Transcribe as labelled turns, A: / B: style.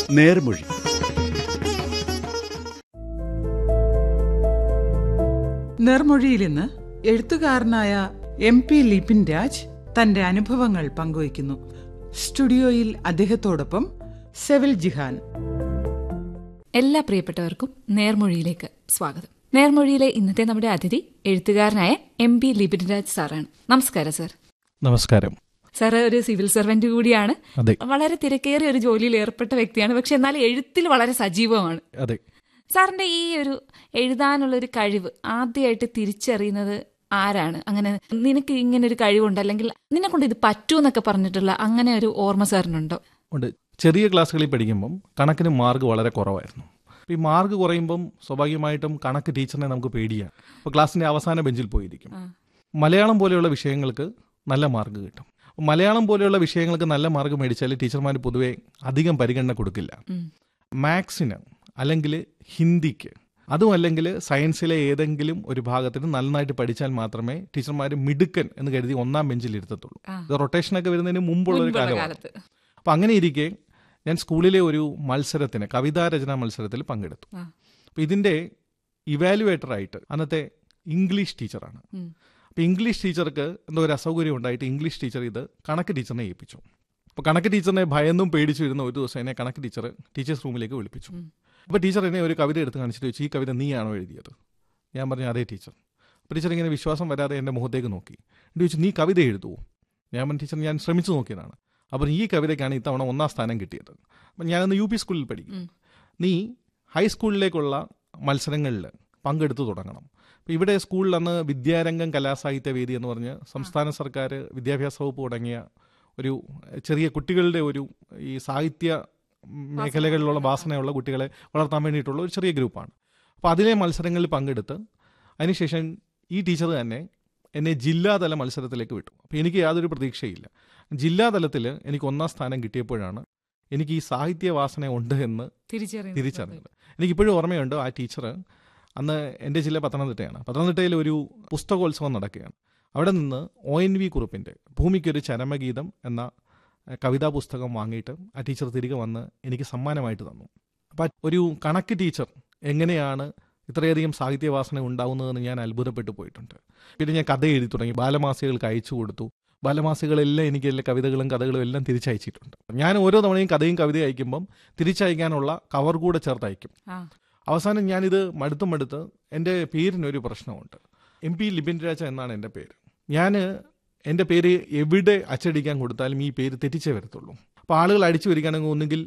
A: നേർമൊഴി
B: നേർമൊഴിയിൽ ഇന്ന് എഴുത്തുകാരനായ M P ലിപിൻ Raj തന്റെ അനുഭവങ്ങൾ പങ്കുവയ്ക്കുന്നു സ്റ്റുഡിയോയിൽ അദ്ദേഹത്തോടൊപ്പം സെവിൽ ജിഹാൻ
C: എല്ലാ പ്രിയപ്പെട്ടവർക്കും നേർമൊഴിയിലേക്ക് സ്വാഗതം നേർമൊഴിയിലെ ഇന്നത്തെ നമ്മുടെ അതിഥി എഴുത്തുകാരനായ എം പി ലിപിൻരാജ് സാറാണ് നമസ്കാരം സർ
D: നമസ്കാരം
C: സാർ ഒരു സിവിൽ സർവന്റ് കൂടിയാണ്
D: അതെ
C: വളരെ തിരക്കേറിയ ഒരു ജോലിയിൽ ഏർപ്പെട്ട വ്യക്തിയാണ് പക്ഷെ എന്നാൽ എഴുത്തിൽ വളരെ സജീവമാണ്
D: അതെ
C: സാറിന്റെ ഈ ഒരു എഴുതാനുള്ള ഒരു കഴിവ് ആദ്യമായിട്ട് തിരിച്ചറിയുന്നത് ആരാണ് അങ്ങനെ നിനക്ക് ഇങ്ങനെ ഒരു കഴിവുണ്ട് അല്ലെങ്കിൽ നിന്നെ കൊണ്ട് ഇത് പറ്റൂ എന്നൊക്കെ പറഞ്ഞിട്ടുള്ള അങ്ങനെ ഒരു ഓർമ്മ സാറിനുണ്ടോ
D: ഉണ്ട് ചെറിയ ക്ലാസ്സുകളിൽ പഠിക്കുമ്പം കണക്കിന് മാർക്ക് വളരെ കുറവായിരുന്നു അപ്പോൾ ഈ മാർക്ക് കുറയുമ്പം സ്വാഭാവികമായിട്ടും കണക്ക് ടീച്ചറിനെ നമുക്ക് പേടിയാണ് അപ്പോൾ ക്ലാസ്സിൻ്റെ അവസാന ബെഞ്ചിൽ പോയിരിക്കും മലയാളം പോലെയുള്ള വിഷയങ്ങൾക്ക് നല്ല മാർക്ക് കിട്ടും അപ്പോൾ മലയാളം പോലെയുള്ള വിഷയങ്ങൾക്ക് നല്ല മാർക്ക് മേടിച്ചാൽ ടീച്ചർമാർ പൊതുവേ അധികം പരിഗണന കൊടുക്കില്ല മാത്സിന് അല്ലെങ്കിൽ ഹിന്ദിക്ക് അതും അല്ലെങ്കിൽ സയൻസിലെ ഏതെങ്കിലും ഒരു ഭാഗത്തിന് നന്നായിട്ട് പഠിച്ചാൽ മാത്രമേ ടീച്ചർമാർ മിടുക്കൻ എന്ന് കരുതി ഒന്നാം ബെഞ്ചിൽ ഇരുത്തത്തുള്ളൂ ഇത് റൊട്ടേഷനൊക്കെ വരുന്നതിന് മുമ്പുള്ള ഒരു
C: മുൻപുള്ള
D: കാലമാണ്
C: കാലത്ത്
D: അപ്പം അങ്ങനെ ഇരിക്കെ ഞാൻ സ്കൂളിലെ ഒരു മത്സരത്തിന് കവിതാരചനാ മത്സരത്തിൽ പങ്കെടുത്തു
C: ആ.
D: അപ്പം ഇതിൻ്റെ ഇവാലുവേറ്ററായിട്ട് അന്നത്തെ ഇംഗ്ലീഷ് ടീച്ചറാണ്
C: ഉം.
D: അപ്പം ഇംഗ്ലീഷ് ടീച്ചർക്ക് എന്തോ ഒരു അസൗകര്യം ഉണ്ടായിട്ട് ഇംഗ്ലീഷ് ടീച്ചർ ഇത് കണക്ക് ടീച്ചറിനെ ഏൽപ്പിച്ചു അപ്പോൾ കണക്ക് ടീച്ചറിനെ ഭയന്നും പേടിച്ചു ഇരുന്ന ഒരു ദിവസം എന്നെ കണക്ക് ടീച്ചർ ടീച്ചേഴ്സ് റൂമിലേക്ക് വിളിപ്പിച്ചു അപ്പോൾ ടീച്ചർ എന്നെ ഒരു കവിത എടുത്ത് കാണിച്ചിട്ട് ചോദിച്ചു ഈ കവിത നീയാണോ എഴുതിയത് ഞാൻ പറഞ്ഞു അതേ ടീച്ചർ അപ്പോൾ ടീച്ചർ ഇങ്ങനെ വിശ്വാസം വരാതെ എൻ്റെ മുഖത്തേക്ക് നോക്കി എന്നിട്ട് ചോദിച്ചു നീ കവിത എഴുതുമോ ഞാൻ പറഞ്ഞു ടീച്ചർ ഞാൻ ശ്രമിച്ചു നോക്കിയതാണ് അപ്പോൾ ഈ കവിതയ്ക്കാണ് ഇത്തവണ ഒന്നാം സ്ഥാനം കിട്ടിയത് അപ്പം ഞാനന്ന് യു പി സ്കൂളിൽ പഠിക്കും നീ ഹൈസ്കൂളിലേക്കുള്ള മത്സരങ്ങളിൽ പങ്കെടുത്തു തുടങ്ങണം അപ്പോൾ ഇവിടെ സ്കൂളിൽ അന്ന് വിദ്യാരംഗം കലാസാഹിത്യ വേദി എന്ന് പറഞ്ഞ് സംസ്ഥാന സർക്കാർ വിദ്യാഭ്യാസ വകുപ്പ് തുടങ്ങിയ ഒരു ചെറിയ കുട്ടികളുടെ ഒരു ഈ സാഹിത്യ മേഖലകളിലുള്ള വാസനയുള്ള കുട്ടികളെ വളർത്താൻ വേണ്ടിയിട്ടുള്ള ഒരു ചെറിയ ഗ്രൂപ്പാണ് അപ്പോൾ അതിലെ മത്സരങ്ങളിൽ പങ്കെടുത്ത് അതിനുശേഷം ഈ ടീച്ചർ തന്നെ എന്നെ ജില്ലാതല മത്സരത്തിലേക്ക് വിട്ടു അപ്പോൾ എനിക്ക് യാതൊരു പ്രതീക്ഷയില്ല ജില്ലാതലത്തിൽ എനിക്ക് ഒന്നാം സ്ഥാനം കിട്ടിയപ്പോഴാണ് എനിക്ക് ഈ സാഹിത്യ വാസന ഉണ്ട് എന്ന്
C: തിരിച്ചറിയുന്നത്
D: തിരിച്ചറിഞ്ഞത് എനിക്കിപ്പോഴും ഓർമ്മയുണ്ട് ആ ടീച്ചർ അന്ന് എൻ്റെ ജില്ല പത്തനംതിട്ടയാണ് പത്തനംതിട്ടയിൽ ഒരു പുസ്തകോത്സവം നടക്കുകയാണ് അവിടെ നിന്ന് ഒ എൻ വി കുറുപ്പിൻ്റെ ഭൂമിക്കൊരു ചരമഗീതം എന്ന എഹ്, കവിതാ പുസ്തകം വാങ്ങിയിട്ട് ആ ടീച്ചർ തിരികെ വന്ന് എനിക്ക് സമ്മാനമായിട്ട് തന്നു അപ്പം ഒരു കണക്ക് ടീച്ചർ എങ്ങനെയാണ് ഇത്രയധികം സാഹിത്യവാസന ഉണ്ടാവുന്നതെന്ന് ഞാൻ അത്ഭുതപ്പെട്ടു പോയിട്ടുണ്ട് പിന്നെ ഞാൻ കഥ എഴുതി തുടങ്ങി ബാലമാസികൾക്ക് അയച്ചു കൊടുത്തു ബാലമാസികളെല്ലാം എനിക്ക് എല്ലാ കവിതകളും കഥകളും എല്ലാം തിരിച്ചയച്ചിട്ടുണ്ട് ഞാൻ ഓരോ തവണയും കഥയും കവിതയും അയക്കുമ്പം തിരിച്ചയക്കാനുള്ള കവർ കൂടെ ചേർത്ത് അയക്കും
C: ആ
D: അവസാനം ഞാനിത് മടുത്തും മടുത്ത് എൻ്റെ പേരിനൊരു പ്രശ്നമുണ്ട് എം പി ലിബിൻ രാജ എന്നാണ് എൻ്റെ പേര് ഞാൻ എൻ്റെ പേര് എവിടെ അച്ചടിക്കാൻ കൊടുത്താലും ഈ പേര് തെറ്റിച്ചേ വരത്തുള്ളൂ അപ്പോൾ ആളുകൾ അടിച്ചു വരികയാണെങ്കിൽ ഒന്നുകിൽ